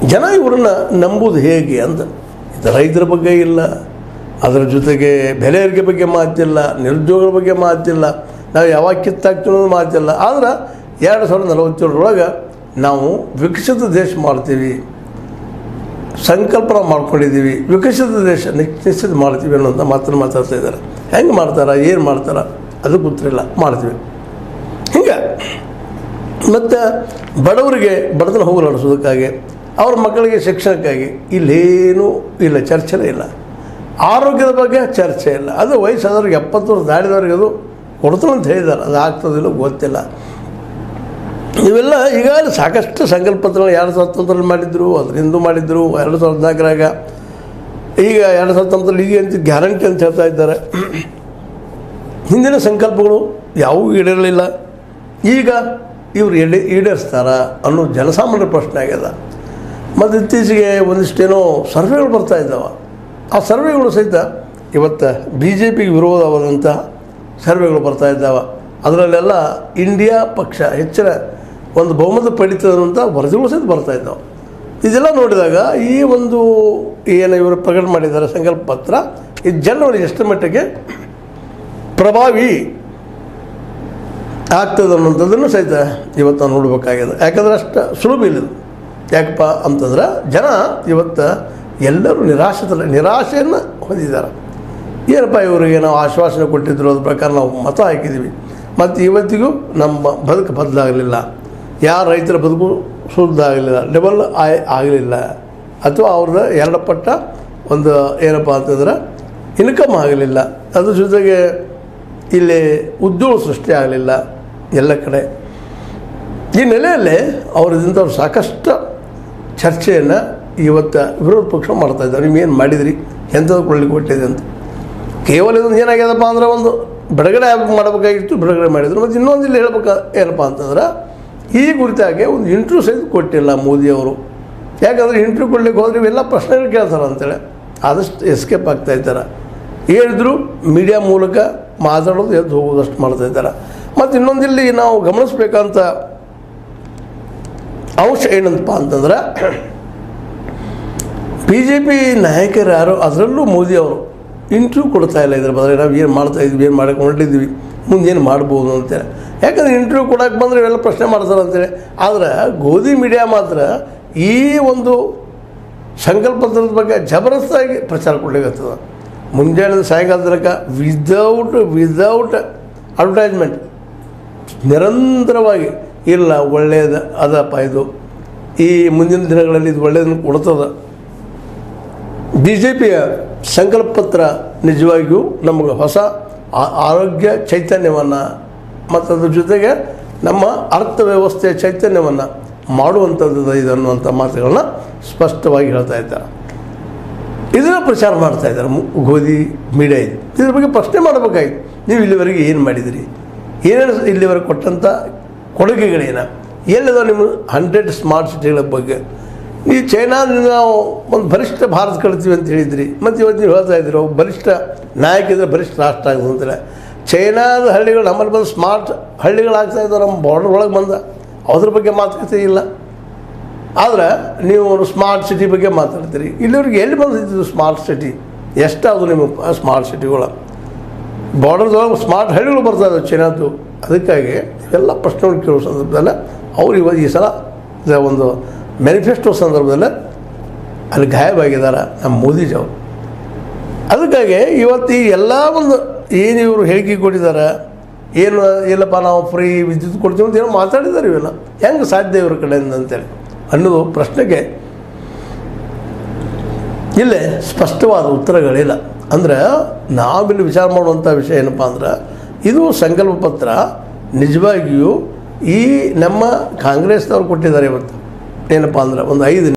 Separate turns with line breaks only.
ಜನ ಇವ್ರನ್ನ ನಂಬುದು ಹೇಗೆ ಅಂತ ಇದು ರೈತರ ಬಗ್ಗೆ ಇಲ್ಲ ಅದರ ಜೊತೆಗೆ ಬೆಲೆ ಏರಿಕೆ ಬಗ್ಗೆ ಮಾತಿಲ್ಲ ನಿರುದ್ಯೋಗದ ಬಗ್ಗೆ ಮಾತಿಲ್ಲ ನಾವು ಯಾವಾಗ ಕಿತ್ತಾಕ್ತೀವಿ ಅನ್ನೋದು ಮಾತಿಲ್ಲ ಆದ್ರೆ ಎರಡು ಸಾವಿರದ ನಲವತ್ತೇಳರೊಳಗೆ ನಾವು ವಿಕಸಿತ ದೇಶ ಮಾಡ್ತೀವಿ ಸಂಕಲ್ಪನ ಮಾಡ್ಕೊಂಡಿದ್ದೀವಿ ವಿಕಸಿತ ದೇಶ ನಿಶ್ಚಿತ ಮಾಡ್ತೀವಿ ಅನ್ನೋಂಥ ಮಾತನ್ನು ಮಾತಾಡ್ತಾ ಇದ್ದಾರೆ ಹೆಂಗೆ ಮಾಡ್ತಾರ ಏನು ಮಾಡ್ತಾರ ಅದು ಗೊತ್ತಿಲ್ಲ ಮಾಡ್ತೀವಿ ಹಿಂಗೆ ಮತ್ತು ಬಡವರಿಗೆ ಬಡತನ ಹೋಗಲು ನಡೆಸೋದಕ್ಕಾಗಿ ಅವ್ರ ಮಕ್ಕಳಿಗೆ ಶಿಕ್ಷಣಕ್ಕಾಗಿ ಇಲ್ಲೇನೂ ಇಲ್ಲ ಚರ್ಚೆನೇ ಇಲ್ಲ ಆರೋಗ್ಯದ ಬಗ್ಗೆ ಚರ್ಚೆ ಇಲ್ಲ ಅದು ವಯಸ್ಸಾದವ್ರಿಗೆ ಎಪ್ಪತ್ತು ವರ್ಷ ದಾಟಿದವ್ರಿಗೆ ಅದು ಕೊಡ್ತಾರೆ ಅಂತ ಹೇಳಿದ್ದಾರೆ ಅದು ಆಗ್ತದಿಲ್ಲ ಗೊತ್ತಿಲ್ಲ ಇವೆಲ್ಲ ಈಗಾಗಲೇ ಸಾಕಷ್ಟು ಸಂಕಲ್ಪತ್ರಗಳು ಎರಡು ಸಾವಿರದ ಹತ್ತೊಂಬತ್ತರಲ್ಲಿ ಮಾಡಿದ್ರು ಅದರಿಂದ ಮಾಡಿದ್ರು ಎರಡು ಸಾವಿರದ ನಾಲ್ಕರಾಗ ಈಗ ಎರಡು ಸಾವಿರದ ಹತ್ತೊಂಬತ್ತರಲ್ಲಿ ಈಗ ಅಂತ ಗ್ಯಾರಂಟಿ ಅಂತ ಹೇಳ್ತಾ ಇದ್ದಾರೆ ಹಿಂದಿನ ಸಂಕಲ್ಪಗಳು ಯಾವುವು ಈಡೇರಲಿಲ್ಲ ಈಗ ಇವರು ಎಡೆ ಈಡೇರಿಸ್ತಾರ ಅನ್ನೋ ಜನಸಾಮಾನ್ಯರ ಪ್ರಶ್ನೆ ಆಗ್ಯದ ಮತ್ತು ಇತ್ತೀಚೆಗೆ ಒಂದಿಷ್ಟೇನೋ ಸರ್ವೆಗಳು ಬರ್ತಾ ಇದ್ದಾವೆ ಆ ಸರ್ವೆಗಳು ಸಹಿತ ಇವತ್ತು ಬಿ ಜೆ ಪಿಗೆ ವಿರೋಧವಾದಂತಹ ಸರ್ವೆಗಳು ಬರ್ತಾ ಇದ್ದಾವೆ ಅದರಲ್ಲೆಲ್ಲ ಇಂಡಿಯಾ ಪಕ್ಷ ಹೆಚ್ಚಿನ ಒಂದು ಬಹುಮತ ಪಡಿತದಂಥ ವರದಿಗಳು ಸಹಿತ ಬರ್ತಾ ಇದ್ದಾವೆ ಇದೆಲ್ಲ ನೋಡಿದಾಗ ಈ ಒಂದು ಏನು ಇವರು ಪ್ರಕಟ ಮಾಡಿದ್ದಾರೆ ಸಂಕಲ್ಪ ಪತ್ರ ಇದು ಜನವರಿಗೆ ಎಷ್ಟು ಮಟ್ಟಿಗೆ ಪ್ರಭಾವಿ ಆಗ್ತದೆ ಅನ್ನೋಂಥದ್ದನ್ನು ಸಹಿತ ಇವತ್ತು ನಾವು ನೋಡಬೇಕಾಗಿದೆ ಯಾಕಂದ್ರೆ ಅಷ್ಟು ಸುಲಭ ಇಲ್ಲ ಇದು. ಯಾಕಪ್ಪ ಅಂತಂದ್ರೆ ಜನ ಇವತ್ತು ಎಲ್ಲರೂ ನಿರಾಶಿತರ ನಿರಾಶೆಯನ್ನು ಹೊಂದಿದ್ದಾರೆ ಏನಪ್ಪ ಇವರಿಗೆ ನಾವು ಆಶ್ವಾಸನೆ ಕೊಟ್ಟಿದ್ರು ಅದ್ರ ಪ್ರಕಾರ ನಾವು ಮತ ಹಾಕಿದ್ದೀವಿ ಮತ್ತು ಇವತ್ತಿಗೂ ನಮ್ಮ ಬದುಕು ಬದಲಾಗಲಿಲ್ಲ ಯಾರ ರೈತರ ಬದುಕು ಸುದ್ದಾಗಲಿಲ್ಲ ಡಬಲ್ ಆಯ್ ಆಗಲಿಲ್ಲ ಅಥವಾ ಅವ್ರದ್ದು ಎರಡು ಪಟ್ಟ ಒಂದು ಏನಪ್ಪ ಅಂತಂದ್ರೆ ಇನ್ಕಮ್ ಆಗಲಿಲ್ಲ ಅದ್ರ ಜೊತೆಗೆ ಇಲ್ಲಿ ಉದ್ಯೋಗ ಸೃಷ್ಟಿ ಆಗಲಿಲ್ಲ ಎಲ್ಲ ಕಡೆ ಈ ನೆಲೆಯಲ್ಲಿ ಅವರದಿಂದ ಅವ್ರು ಸಾಕಷ್ಟು ಚರ್ಚೆಯನ್ನು ಇವತ್ತು ವಿರೋಧ ಪಕ್ಷ ಮಾಡ್ತಾ ಇದ್ದಾರೆ ನೀವೇನು ಮಾಡಿದಿರಿ ಎಂಥದ್ದು ಕೊಳ್ಳಿಕ್ಕೆ ಕೊಟ್ಟಿದೆ ಅಂತ ಕೇವಲ ಇದೊಂದು ಏನಾಗ್ಯದಪ್ಪ ಅಂದ್ರೆ ಒಂದು ಬಿಡುಗಡೆ ಮಾಡಬೇಕಾಗಿತ್ತು ಬಿಡುಗಡೆ ಮಾಡಿದ್ರು ಮತ್ತು ಇನ್ನೊಂದು ಇಲ್ಲಿ ಹೇಳ್ಬೇಕು ಏನಪ್ಪ ಅಂತಂದ್ರೆ ಈ ಕುರಿತಾಗಿ ಒಂದು ಇಂಟ್ರ್ಯೂ ಸಹಿತ ಕೊಟ್ಟಿಲ್ಲ ಮೋದಿಯವರು ಯಾಕಂದರೆ ಇಂಟ್ರ್ಯೂ ಕೊಡ್ಲಿಕ್ಕೆ ಹೋದ್ರೆ ಇವೆಲ್ಲ ಪ್ರಶ್ನೆಗಳು ಕೇಳ್ತಾರೆ ಅಂತೇಳಿ ಆದಷ್ಟು ಎಸ್ಕೇಪ್ ಆಗ್ತಾ ಇದ್ದಾರೆ ಹೇಳಿದ್ರು ಮೀಡಿಯಾ ಮೂಲಕ ಮಾತಾಡೋದು ಎದ್ದು ಹೋಗೋದಷ್ಟು ಮಾಡ್ತಾ ಇದ್ದಾರೆ ಮತ್ತು ಇನ್ನೊಂದಿಲ್ಲಿ ನಾವು ಗಮನಿಸ್ಬೇಕಂತ ಅಂಶ ಏನಂತಪ್ಪ ಅಂತಂದ್ರೆ ಬಿ ಜೆ ಪಿ ನಾಯಕರು ಯಾರು ಅದರಲ್ಲೂ ಮೋದಿ ಅವರು ಇಂಟ್ರ್ಯೂ ಕೊಡ್ತಾ ಇಲ್ಲ ಇದ್ರ ಬದಲು ನಾವು ಏನು ಮಾಡ್ತಾ ಇದ್ವಿ ಏನು ಮಾಡಕ್ಕೆ ಹೊರಟಿದ್ವಿ ಮುಂದೆ ಏನು ಮಾಡ್ಬೋದು ಅಂತೇಳಿ ಯಾಕಂದ್ರೆ ಇಂಟ್ರ್ಯೂ ಕೊಡಕ್ಕೆ ಬಂದರೆ ಇವೆಲ್ಲ ಪ್ರಶ್ನೆ ಮಾಡ್ತಾರೆ ಅಂತೇಳಿ ಆದ್ರೆ ಗೋಧಿ ಮೀಡಿಯಾ ಮಾತ್ರ ಈ ಒಂದು ಸಂಕಲ್ಪದ ಬಗ್ಗೆ ಜಬರದಸ್ತಾಗಿ ಪ್ರಚಾರ ಕೊಡ್ಲಿಕ್ಕತ್ತದ ಮುಂಜಾನೆ ಸಾಯಂಕಾಲ ತನಕ ವಿದೌಟ್ ವಿದೌಟ್ ಅಡ್ವರ್ಟೈಸ್ಮೆಂಟ್ ನಿರಂತರವಾಗಿ ಇಲ್ಲ ಒಳ್ಳೆಯದು ಅದಪ್ಪ ಇದು ಈ ಮುಂದಿನ ದಿನಗಳಲ್ಲಿ ಇದು ಒಳ್ಳೆಯದನ್ನು ಕೊಡ್ತದೆ ಬಿ ಜೆ ಪಿಯ ಸಂಕಲ್ಪ ಪತ್ರ ನಿಜವಾಗಿಯೂ ನಮಗೆ ಹೊಸ ಆ- ಆರೋಗ್ಯ ಚೈತನ್ಯವನ್ನು ಮತ್ತು ಅದ್ರ ಜೊತೆಗೆ ನಮ್ಮ ಅರ್ಥವ್ಯವಸ್ಥೆಯ ಚೈತನ್ಯವನ್ನು ಮಾಡುವಂಥದ್ದು ಇದು ಅನ್ನುವಂಥ ಮಾತುಗಳನ್ನ ಸ್ಪಷ್ಟವಾಗಿ ಹೇಳ್ತಾ ಇದ್ದಾರೆ ಇದನ್ನು ಪ್ರಚಾರ ಮಾಡ್ತಾ ಇದ್ದಾರೆ ಮು- ಗೋಧಿ ಮೀಡಿಯಾ ಇದು ಇದ್ರ ಬಗ್ಗೆ ಪ್ರಶ್ನೆ ಮಾಡಬೇಕಾಗಿತ್ತು ನೀವು ಇಲ್ಲಿವರೆಗೆ ಏನು ಮಾಡಿದಿರಿ ಏನೇನು ಇಲ್ಲಿವರೆಗೆ ಕೊಟ್ಟಂಥ ಕೊಡುಗೆಗಳೇನ ಎಲ್ಲಿದ ನಿಮ್ಮ ಹಂಡ್ರೆಡ್ ಸ್ಮಾರ್ಟ್ ಸಿಟಿಗಳ ಬಗ್ಗೆ ಈ ಚೈನಾದಿಂದ ನಾವು ಒಂದು ಬಲಿಷ್ಠ ಭಾರತ ಕಳಿತೀವಿ ಅಂತ ಹೇಳಿದ್ರಿ ಮತ್ತು ಇವತ್ತು ನೀವು ಹೇಳ್ತಾ ಇದ್ದೀರಿ ಒಬ್ಬ ಬಲಿಷ್ಠ ನಾಯಕ ಇದ್ರೆ ಬಲಿಷ್ಠ ರಾಷ್ಟ್ರ ಆಗೋದು ಅಂತೇಳಿ ಚೈನಾದ ಹಳ್ಳಿಗಳು ನಮ್ಮಲ್ಲಿ ಬಂದು ಸ್ಮಾರ್ಟ್ ಹಳ್ಳಿಗಳಾಗ್ತಾ ಇದ್ದಾವೆ ನಮ್ಮ ಬಾರ್ಡರ್ ಒಳಗೆ ಬಂದ ಅದ್ರ ಬಗ್ಗೆ ಮಾತುಕತೆ ಇಲ್ಲ ಆದ್ರೆ ನೀವು ಸ್ಮಾರ್ಟ್ ಸಿಟಿ ಬಗ್ಗೆ ಮಾತಾಡ್ತೀರಿ ಇಲ್ಲಿವ್ರಿಗೆ ಎಲ್ಲಿ ಬಂದಿದ್ದು ಸ್ಮಾರ್ಟ್ ಸಿಟಿ ಎಷ್ಟಾದ್ರು ನಿಮ್ಮ ಸ್ಮಾರ್ಟ್ ಸಿಟಿಗಳು ಬಾರ್ಡರ್ದೊಳಗೆ ಸ್ಮಾರ್ಟ್ ಹಳ್ಳಿಗಳು ಬರ್ತಾ ಇದ್ದಾವೆ ಚೈನಾದ್ದು ಅದಕ್ಕಾಗಿ ಇವೆಲ್ಲ ಪ್ರಶ್ನೆಗಳು ಕೇಳೋ ಸಂದರ್ಭದಲ್ಲಿ ಅವ್ರು ಇವತ್ತು ಈ ಸಲ ಇದ ಒಂದು ಮ್ಯಾನಿಫೆಸ್ಟೋ ಸಂದರ್ಭದಲ್ಲಿ ಅಲ್ಲಿ ಗಾಯಬಾಗಿದ್ದಾರೆ ನಮ್ಮ ಮೋದಿಜಿ ಅವರು ಅದಕ್ಕಾಗಿ ಇವತ್ತು ಈ ಎಲ್ಲ ಒಂದು ಏನು ಇವರು ಹೇಳಿಕೆ ಕೊಟ್ಟಿದ್ದಾರೆ ಏನು ಇಲ್ಲಪ್ಪ ನಾವು ಫ್ರೀ ವಿದ್ಯುತ್ ಕೊಡ್ತೀವಿ ಅಂತ ಏನೋ ಮಾತಾಡಿದ್ದಾರೆ ಇವೆಲ್ಲ ಹೆಂಗೆ ಸಾಧ್ಯ ಇವ್ರ ಕಡೆಯಿಂದ ಅಂತೇಳಿ ಅನ್ನೋದು ಪ್ರಶ್ನೆಗೆ ಇಲ್ಲೇ ಸ್ಪಷ್ಟವಾದ ಉತ್ತರಗಳಿಲ್ಲ ಅಂದ್ರೆ ನಾವಿಲ್ಲಿ ವಿಚಾರ ಮಾಡುವಂಥ ವಿಷಯ ಏನಪ್ಪ ಅಂದ್ರೆ ಇದು ಸಂಕಲ್ಪ ಪತ್ರ ನಿಜವಾಗಿಯೂ ಈ ನಮ್ಮ ಕಾಂಗ್ರೆಸ್ನವ್ರು ಕೊಟ್ಟಿದ್ದಾರೆ ಇವತ್ತು ಏನಪ್ಪ ಅಂದ್ರೆ ಒಂದು ಐದು